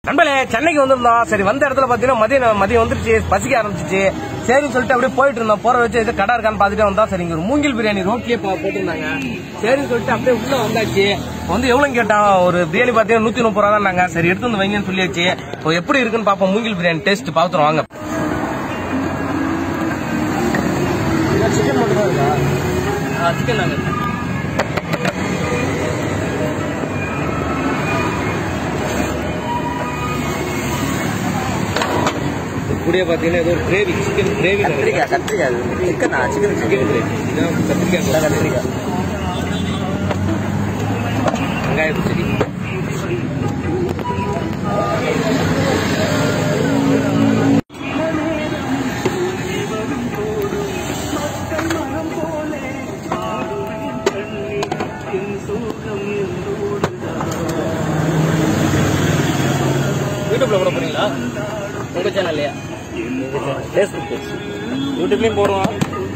நண்பர்களே சென்னைக்கு வந்திருந்தோம் சரி வந்த இடத்துல பாத்தீங்கன்னா மதியம் மதியம் வந்துருச்சு பசிக்க ஆரம்பிச்சிச்சு சரின்னு சொல்லிட்டு அப்படியே போயிட்டு இருந்தோம் போற வச்சு எது கடை இருக்கான்னு பாத்துட்டு வந்தா சரி இங்க ஒரு மூங்கில் பிரியாணி ரோட்லயே பா- போட்டிருந்தாங்க சரின்னு சொல்லிட்டு அப்படியே உள்ள வந்தாச்சு வந்து எவ்வளவு கேட்டான் ஒரு பிரியாணி பாத்தீங்கன்னா நூத்தி முப்பது ரூபா தாங்க சரி எடுத்து வந்து வைங்கன்னு சொல்லியாச்சு இப்போ எப்படி இருக்குன்னு பாப்போம் மூங்கில் பிரியாணி டேஸ்ட் பாத்துறோம் வாங்க சிக்கன் மட்டும் தான் இருக்கா சிக்கன் நாங்க கூடிய பாத்தீங்கன்னா ஏதோ ஒரு கிரேவி சிக்கன் கிரேவி கத்திரிக்காய் கத்திரிக்காய் அது சிக்கனா சிக்கன் சிக்கன் கிரேவி இதான் கத்திரிக்காய் கத்திரிக்காய் வெங்காய பச்சடி யூடியூப்ல போட போறீங்களா உங்க சேனல்லையா ஃபேஸ்புக் பேஜ் யூடியூப்லயும் போடுவோம்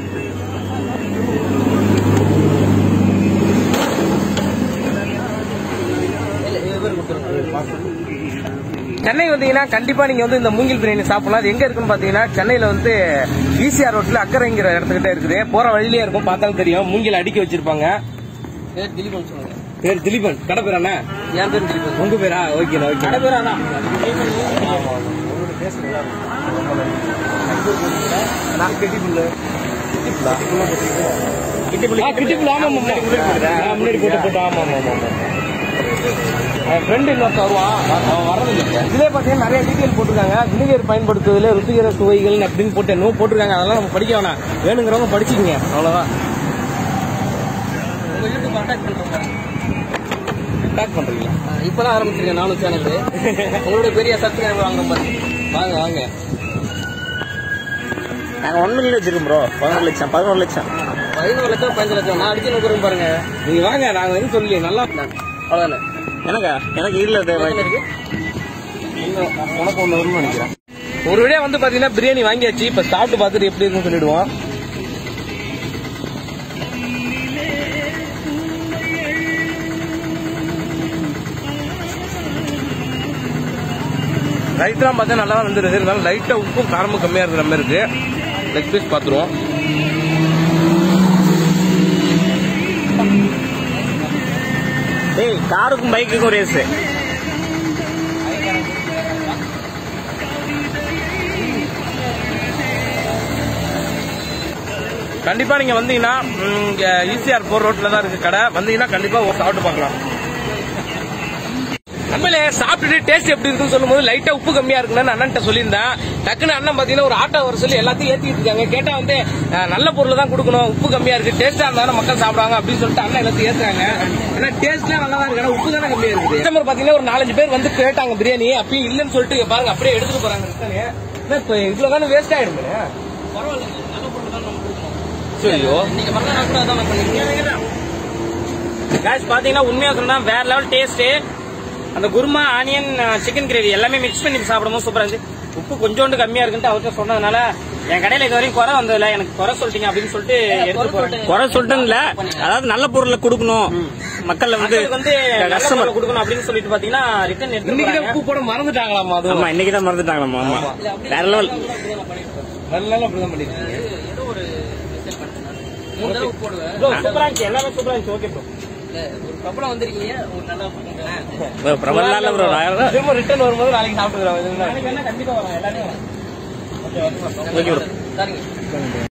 சென்னை வந்தீங்கன்னா கண்டிப்பா நீங்க வந்து இந்த மூங்கில் பிரியாணி சாப்பிடலாம் அது எங்க இருக்குன்னு பாத்தீங்கன்னா சென்னையில வந்து ஈசிஆர் ரோட்ல அக்கறைங்கிற இடத்துக்கிட்ட இருக்குது போற வழியிலே இருக்கும் பார்த்தாலும் தெரியும் மூங்கில் அடுக்கி வச்சிருப்பாங்க பேர் திலீபன் சொல்லுங்க பேர் திலீபன் கடை பேர் என்ன என் பேர் திலீபன் உங்க பேரா ஓகே ஓகே கடை பேர் அதான் ஆ, கிட்டிப்புல், ஆமா, ஆமா, ஆமா. ஆ, முன்னாடி போட்டு போட்டு, ஆமா, ஆமா, ஆமா, ஆமா. என் friend இன்னொருத்தன் வருவான். அவன் வர்றதில்ல. இதுலயே பாத்தீங்கன்னா நிறைய டீட்டெயில் போட்டிருக்காங்க வினிகர் பயன்படுத்துவதில் ருசிகர சுவைகள் அப்படின்னு போட்டு என்னவோ போட்டிருக்காங்க அதெல்லாம் நம்ம படிக்க வேணாம் வேணுங்கிறவங்க படிச்சுக்கங்க அவ்வளவுதான் உங்க யூடியூப் அட்டாக் பண்றேன் பேக் பண்றீங்களா இப்பதான் ஆரம்பிச்சிருக்கேன் நானும் சேனல் உங்களோட பெரிய சப்ஸ்கிரைபர் வாங்க பாருங்க வாங்க வாங்க நாங்க ஒன் மில்லியன் வச்சிருக்கோம் ப்ரோ பதினோரு லட்சம் பதினோரு லட்சம் பதினோரு லட்சம் பதினஞ்சு லட்சம் நான் அடிச்சு நோக்கிறேன் பாருங்க நீங்க வாங்க நாங்க எதுவும் சொல்லி நல்லா அவ்வளவுதானே எனக்கா எனக்கு இல்ல தேவை எத்தனை இருக்கு உனக்கு ஒண்ணு வரும்னு நினைக்கிறேன் ஒரு வழியா வந்து பாத்தீங்கன்னா பிரியாணி வாங்கியாச்சு இப்ப சாப்பிட்டு பார்த்துட்டு எப்படி இருக்குன்னு சொல்லிடுவோம் ரைட்லாம் பார்த்தா நல்லா தான் வந்துருக்கு இருந்தாலும் லைட்டா உப்பும் காரமும் கம்மியா இருக்கிற மாதிரி இருக்கு லெக் பீஸ் பார்த்துருவோம் டேய் காருக்கும் பைக்குக்கும் ரேஸ் கண்டிப்பா நீங்க வந்தீங்கன்னா ஈசிஆர் போர் ரோட்ல தான் இருக்கு கடை வந்தீங்கன்னா கண்டிப்பா ஒரு சாப்பிட்டு பார்க்கலாம் நம்மளே சாப்பிட்டுட்டு டேஸ்ட் எப்படி இருக்குன்னு சொல்லும்போது லைட்டா உப்பு கம்மியா இருக்குன்னு அண்ணன்ட்ட சொல்லியிருந்தேன் டக்குன்னு அண்ணன் பாத்தீங்கன்னா ஒரு ஆட்டோ வர சொல்லி எல்லாத்தையும் ஏத்திட்டு இருக்காங்க கேட்டா வந்து அஹ், நல்ல பொருள் தான் கொடுக்கணும் உப்பு கம்மியா இருக்கு டேஸ்டா இருந்தாலும் மக்கள் சாப்பிடுவாங்க அப்படின்னு சொல்லிட்டு அண்ணன் எல்லாத்தையும் ஏத்துறாங்க ஏன்னா டேஸ்ட்லாம் நல்லா தான் இருக்கு ஆனா உப்பு தானே கம்மியா இருக்குது கஸ்டமர் பாத்தீங்கன்னா ஒரு நாலஞ்சு பேர் வந்து கேட்டாங்க பிரியாணி அப்பயும் இல்லைன்னு சொல்லிட்டு இங்க பாருங்க அப்படியே எடுத்துட்டு போறாங்க ரிட்டனு. என்ன இப்ப இவ்வளவு தானே வேஸ்ட் ஆயிடுங்க சரியோ நீங்க பண்ணா கூட அதான் பண்ணிருக்கீங்க காய்ஸ் பாத்தீங்கன்னா உண்மையா சொன்னா வேற லெவல் டேஸ்ட் அந்த குருமா ஆனியன் சிக்கன் கிரேவி எல்லாமே மிக்ஸ் பண்ணி சாப்பிடும்போது சூப்பரா இருந்துச்சு உப்பு கொஞ்சோண்டு கம்மியா இருக்குன்ட்டு அவர்கிட்ட சொன்னதுனால என் கடையில இது வரைக்கும் குறை வந்ததில்ல எனக்கு குறை சொல்லிட்டீங்க அப்படின்னு சொல்லிட்டு எடுத்து போறேன் குறை சொல்லிட்டுல அதாவது நல்ல பொருளை கொடுக்கணும் மக்கள்ல வந்து மக்களுக்கு வந்து நல்ல கஸ்டமர் பொருளை கொடுக்கணும் அப்படின்னு சொல்லிட்டு பாத்தீங்கன்னா ரிட்டர்ன் எடுத்து இன்னைக்கு போறாங்க. உப்பு போட மறந்துட்டாங்களாமா அது ஆமா இன்னைக்கு தான் மறந்துட்டாங்களாமா ஆமா வேற லெவல் நல்ல நாள் அப்படிதான் பண்ணிருக்கீங்க ஏதோ ஒரு ஸ்பெஷல் பண்ணேன் மூணு தடவை உப்பு போடுவேன் Bro, சூப்பரா இருந்துச்சு எல்லாமே சூப்பரா இருந்துச்சு ஓகே ப்ரோ இல்ல ஒரு பிரபலம் வந்திருக்கீங்க ஒரு நல்லா பண்ணுங்க பிரபலம் இல்ல ப்ரோ திரும்ப ரிட்டர்ன் வரும்போது நாளைக்கு சாப்பிட்டுக்கிறோம் நாளைக்கு வேணா கண்டிப்பா வரேன் எல்லாமே வரேன் ஓகே ப்ரோ சரிங்க